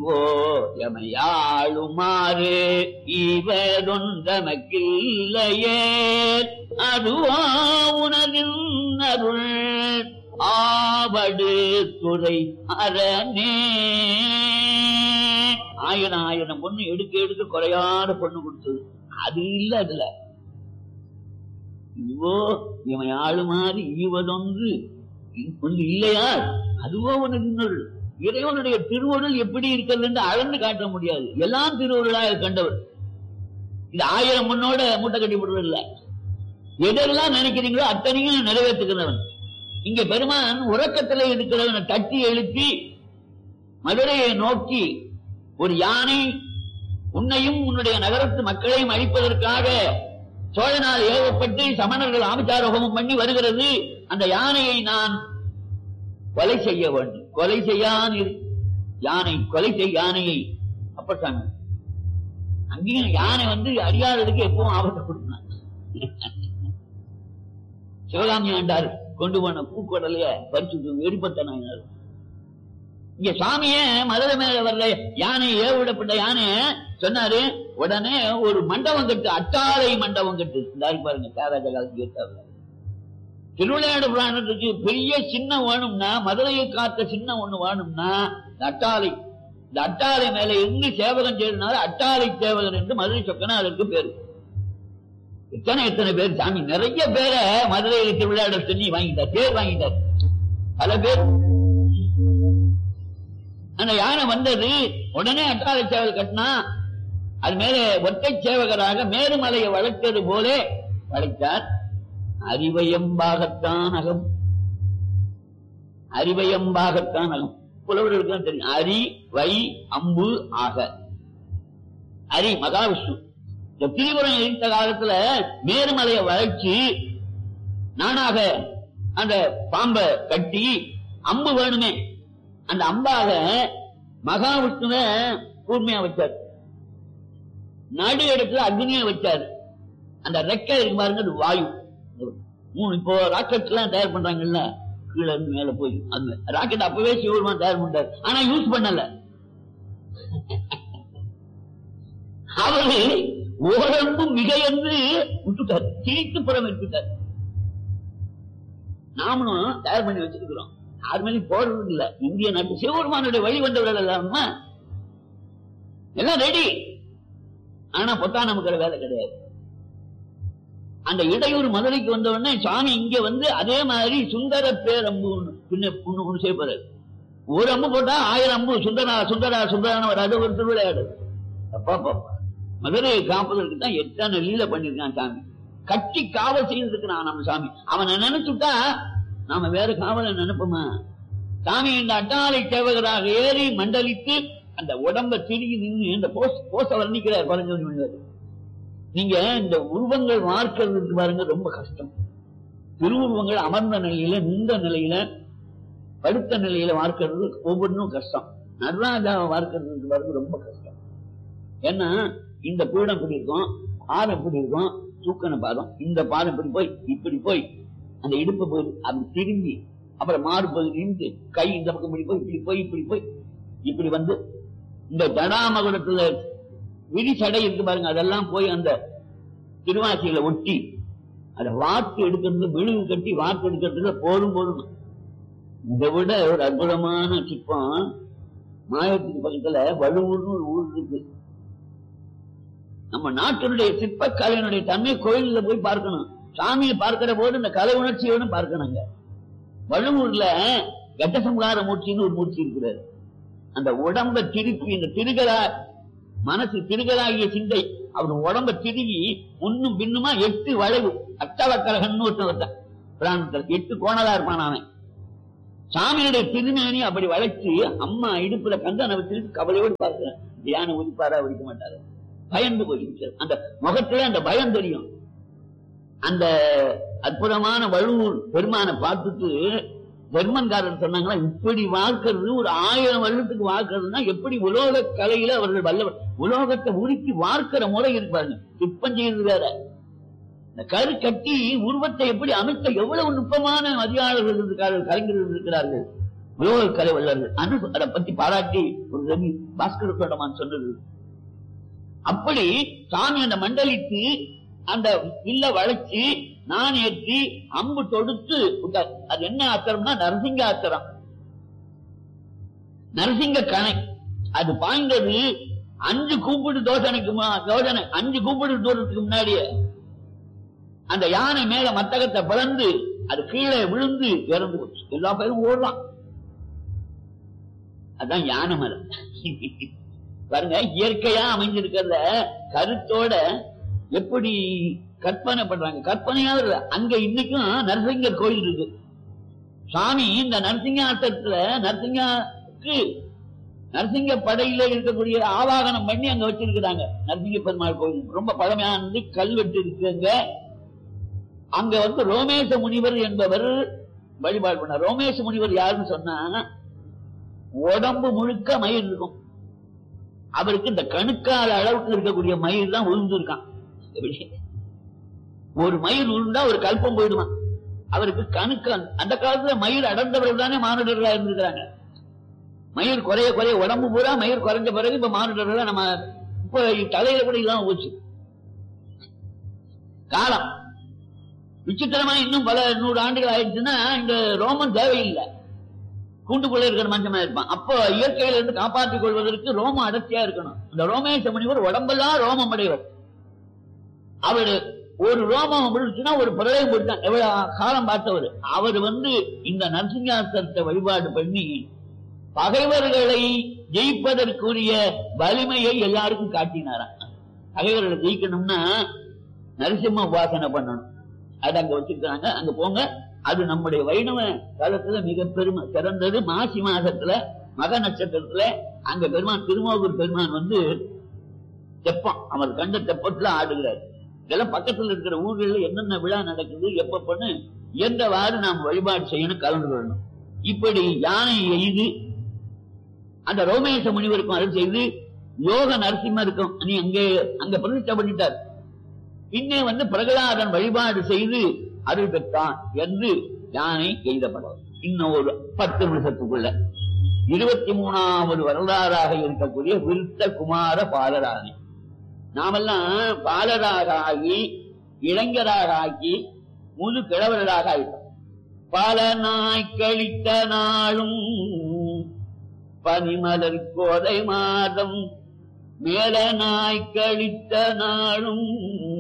இதுவோ எமையாளுமாறு இவரொன்றமக்கில்லையே அதுவோ உனதின் அருள் ஆவடு துறை அரணே ஆயிரம் ஆயிரம் பொண்ணு எடுக்க எடுக்க குறையாத பொண்ணு கொடுத்தது அது இல்ல அதுல இதுவோ இவன் ஆளுமாறு ஈவதொன்று ஒன்று இல்லையா அதுவோ உனக்கு இன்னொரு இறைவனுடைய திருவருள் எப்படி இருக்கிறது என்று அளந்து காட்ட முடியாது எல்லாம் திருவருளாக கண்டவர் இது ஆயிரம் முன்னோட மூட்டை கட்டி விடுறது இல்ல எதெல்லாம் நினைக்கிறீங்களோ அத்தனையும் நிறைவேற்றுகிறவன் இங்க பெருமான் உறக்கத்துல இருக்கிறவனை தட்டி எழுப்பி மதுரையை நோக்கி ஒரு யானை உன்னையும் உன்னுடைய நகரத்து மக்களையும் அழிப்பதற்காக சோழனால் ஏவப்பட்டு சமணர்கள் ஆபச்சாரோகமும் பண்ணி வருகிறது அந்த யானையை நான் கொலை செய்ய வேண்டும் கொலை செய்யான் இரு. யானை கொலை செய் யானையை அப்பட்டாங்க அங்கேயும் யானை வந்து அறியாததுக்கு எப்பவும் ஆபத்தை கொடுத்தான் சிவகாமி ஆண்டார் கொண்டு போன பூக்கொடலைய பறிச்சு வெடிப்பட்ட நாயினார் இங்க சாமிய மதுரை மேல வர்ற யானை ஏவிடப்பட்ட யானை சொன்னாரு உடனே ஒரு மண்டபம் கட்டு அட்டாளை மண்டபம் கட்டு இந்த பாருங்க தியாகராஜ காலத்துக்கு ஏற்றாங்க திருவிளையாடு புராணத்துக்கு பெரிய சின்ன வேணும்னா மதுரையை காத்த சின்ன ஒண்ணு வேணும்னா இந்த அட்டாளை இந்த அட்டாளை மேல இருந்து சேவகன் செய்தனால அட்டாளை சேவகன் என்று மதுரை சொக்கனா அதற்கு பேரு எத்தனை எத்தனை பேர் சாமி நிறைய பேரை மதுரையில் திருவிளையாட சொல்லி வாங்கிட்டார் பேர் வாங்கிட்டார் பல பேர் அந்த யானை வந்தது உடனே அட்டாளை சேவல் கட்டினா அது மேல ஒற்றை சேவகராக மேருமலையை வளர்த்தது போலே வளைத்தார் அறிவயம்பாகத்தான் அகம் அறிவயம்பாகத்தான் அகம் புலவர்களுக்கு தான் தெரியும் அரி வை அம்பு ஆக அரி மகாவிஷ்ணு இந்த திரிபுரம் எரித்த காலத்துல மேருமலையை வளைச்சு நானாக அந்த பாம்பை கட்டி அம்பு வேணுமே அந்த அம்பாக மகாவிஷ்ணுவ கூர்மையா வச்சார் நடு இடத்துல அக்னியை வச்சார் அந்த ரெக்கை இருக்கு பாருங்க அது வாயு மூணு இப்போ ராக்கெட் எல்லாம் தயார் பண்றாங்கல்ல கீழே இருந்து மேல போய் அந்த ராக்கெட் அப்பவே சிவருமா தயார் பண்றாரு ஆனா யூஸ் பண்ணல அவரு ஓரம்பு மிக என்று விட்டுட்டார் கிழித்து புறம் விட்டுட்டார் நாமளும் தயார் பண்ணி வச்சிருக்கிறோம் யார் மேலேயும் போடுறது இல்ல இந்திய நாட்டு சிவபெருமானுடைய வழி வந்தவர்கள் எல்லாருமா எல்லாம் ரெடி ஆனா பொத்தா நமக்கு வேலை கிடையாது அந்த இடையூர் மதுரைக்கு வந்த உடனே சாமி இங்க வந்து அதே மாதிரி சுந்தர பேரம்பு ஒண்ணு பின்ன ஒண்ணு ஒண்ணு செய்யப்படுறாரு ஒரு அம்பு போட்டா ஆயிரம் அம்பு சுந்தரா சுந்தரா சுந்தரான வராது ஒரு திருவிளையாடு அப்பா பாப்பா மதுரையை காப்பதற்கு தான் எத்தனை லீல பண்ணிருக்கான் சாமி கட்டி காவல் செய்திருக்கிறான் நம்ம சாமி அவனை நினைச்சுட்டா நாம வேற காவலை நினைப்போமா சாமி இந்த அட்டாளை சேவகராக ஏறி மண்டலித்து அந்த உடம்ப திருகி நின்று இந்த போஸ் போச வர்ணிக்கிறார் பரஞ்சோதி மனிதர் நீங்க இந்த உருவங்கள் வார்க்கிறதுக்கு பாருங்க ரொம்ப கஷ்டம் திருவுருவங்கள் அமர்ந்த நிலையில நின்ற நிலையில படுத்த நிலையில வார்க்கிறது ஒவ்வொன்றும் கஷ்டம் நடராஜாவை வார்க்கிறதுக்கு பாருங்க ரொம்ப கஷ்டம் ஏன்னா இந்த பீடம் இப்படி இருக்கும் பாதம் இப்படி இருக்கும் தூக்கன பாதம் இந்த பாதம் இப்படி போய் இப்படி போய் அந்த இடுப்பு போய் அப்படி திரும்பி அப்புறம் மாறு பகுதி நின்று கை இந்த பக்கம் இப்படி போய் இப்படி போய் இப்படி போய் இப்படி வந்து இந்த ஜடாமகுடத்துல விரிசடை இருக்கு பாருங்க அதெல்லாம் போய் அந்த திருவாசியில ஒட்டி அதை வாக்கு எடுக்கிறது விழுகு கட்டி வாக்கு எடுக்கிறதுல போரும் போரும் இதை விட ஒரு அற்புதமான சிற்பம் மாயத்துக்கு பக்கத்துல வலுவூர்னு ஒரு ஊர் இருக்கு நம்ம நாட்டினுடைய சிற்பக்கலையினுடைய தன்மை கோயில்ல போய் பார்க்கணும் சாமியை பார்க்கிற போது இந்த கலை உணர்ச்சியோடு பார்க்கணுங்க வழுவூர்ல கட்டசம்ஹார மூர்த்தின்னு ஒரு மூர்த்தி இருக்கிறாரு அந்த உடம்ப திருப்பி இந்த திருகலா மனசு திருகலாகிய சிந்தை அவர் உடம்ப திருகி முன்னும் பின்னுமா எட்டு வளைவு அட்டவக்கரகன்னு ஒருத்தன் ஒருத்தன் பிராணத்தில் எட்டு கோணலா இருப்பான் அவன் சாமியுடைய திருமேனி அப்படி வளைச்சு அம்மா இடுப்புல கந்தனை வச்சிருக்கு கவலையோடு பார்க்கிறேன் தியானம் ஒதுப்பாரா ஒதுக்க மாட்டாரு பயந்து போயிருக்கிறார் அந்த முகத்துல அந்த பயம் தெரியும் அந்த அற்புதமான வழுவூர் பெருமானை பார்த்துட்டு ஜெர்மன்காரர் சொன்னாங்களா இப்படி வாழ்க்கிறது ஒரு ஆயிரம் வருடத்துக்கு வாழ்க்கிறதுனா எப்படி உலோக கலையில அவர்கள் வல்லவர் உலோகத்தை உருக்கி வார்க்கிற முறை இருப்பாங்க சிற்பம் செய்யறது வேற இந்த கரு கட்டி உருவத்தை எப்படி அமைத்த எவ்வளவு நுட்பமான மதியாளர்கள் இருக்கிறார்கள் கலைஞர்கள் இருக்கிறார்கள் உலோக கலை வல்லர்கள் அனு அதை பத்தி பாராட்டி ஒரு ரவி பாஸ்கர சோழமான் சொன்னது அப்படி சாமி அந்த மண்டலித்து அந்த வில்ல வளைச்சு நான் ஏற்றி அம்பு தொடுத்து விட்டார். அது என்ன ஆத்திரம்னா நரசிங்க ஆத்திரம் நரசிங்க கணை அது பாய்ந்தது அஞ்சு கூப்பிடு தோசனைக்கு மு- தோசனை அஞ்சு கூப்பிடு தூரத்துக்கு முன்னாடியே அந்த யானை மேல மத்தகத்தை பிளந்து அது கீழே விழுந்து இறந்து போச்சு எல்லா பேரும் ஓடுறான் அதான் யானை மரம் பாருங்க இயற்கையா அமைஞ்சிருக்கிறத கருத்தோட எப்படி கற்பனை பண்றாங்க கற்பனையா இல்ல அங்க இன்னைக்கும் நரசிங்கர் கோயில் இருக்கு சாமி இந்த நரசிங்காசத்துல நரசிங்கக்கு நரசிங்க படையில இருக்கக்கூடிய ஆவாகனம் பண்ணி அங்க வச்சிருக்கிறாங்க நரசிங்க பெருமாள் கோயில் ரொம்ப பழமையானது கல்வெட்டு இருக்குங்க அங்க வந்து ரோமேச முனிவர் என்பவர் வழிபாடு பண்ண ரோமேச முனிவர் யாருன்னு சொன்னா உடம்பு முழுக்க மயிர் இருக்கும் அவருக்கு இந்த கணுக்கால அளவுக்கு இருக்கக்கூடிய மயிர் தான் உளுந்து இருக்கான் எப்படி? ஒரு மயிர் உளுந்தா ஒரு கல்பம் போயிடுமா அவருக்கு கணுக்கு அந்த- அந்த காலத்துல மயிர் அடர்ந்தவர்கள் தானே மானுடர்களா இருந்திருக்கிறாங்க மயிர் குறைய குறைய உடம்பு பூரா மயிர் குறைஞ்ச பிறகு இப்ப மானுடர்களா நம்ம இப்ப தலையில கூட இல்லாம போச்சு காலம் விசித்திரமா இன்னும் பல நூறு ஆண்டுகள் ஆயிடுச்சுன்னா இந்த ரோமம் தேவையில்லை கூண்டுக்குள்ள இருக்கிற மஞ்சமா இருப்பான் அப்போ இயற்கையில இருந்து காப்பாற்றிக் கொள்வதற்கு ரோமம் அடர்த்தியா இருக்கணும் இந்த ரோமேச முனிவர் உடம்பெல்லாம் ரோமம் அடைவர் அவரு ஒரு ரோமம் விழுச்சுன்னா ஒரு பிரளயம் போட்டான் எவ்வளவு காலம் பார்த்தவர் அவர் வந்து இந்த நரசிங்காசத்தை வழிபாடு பண்ணி பகைவர்களை ஜெயிப்பதற்குரிய வலிமையை எல்லாருக்கும் காட்டினாராம் பகைவர்களை ஜெயிக்கணும்னா நரசிம்ம உபாசனை பண்ணணும் அது அங்க வச்சிருக்காங்க அங்க போங்க அது நம்முடைய வைணவ காலத்துல மிக பெருமை சிறந்தது மாசி மாசத்துல மக நட்சத்திரத்துல அங்க பெருமான் திருமோகூர் பெருமான் வந்து தெப்பம் அவர் கண்ட தெப்பத்துல ஆடுகிறார் இதெல்லாம் பக்கத்துல இருக்கிற ஊர்கள்ல என்னென்ன விழா நடக்குது எப்ப பண்ணு எந்தவாறு நாம் வழிபாடு செய்யணும் கலந்து கொள்ளணும் இப்படி யானை எய்து அந்த ரோமேச முனிவருக்கும் அருள் செய்து யோக நரசிம்மருக்கும் நீ அங்கே அங்க பிரதிஷ்டை பண்ணிட்டார் பின்னே வந்து பிரகலாதன் வழிபாடு செய்து அருள் பெற்றான் என்று யானை எய்தப்படும் இன்னும் ஒரு பத்து நிமிஷத்துக்குள்ள இருபத்தி மூணாவது வரலாறாக இருக்கக்கூடிய விருத்த குமார பாலராணி நாமெல்லாம் பாலராக ஆகி இளைஞராக ஆகி முழு கிழவர்களாக ஆயிட்டோம் பல நாய் கழித்த நாளும் பனிமலர் கோதை மாதம் மேல நாய் கழித்த நாளும்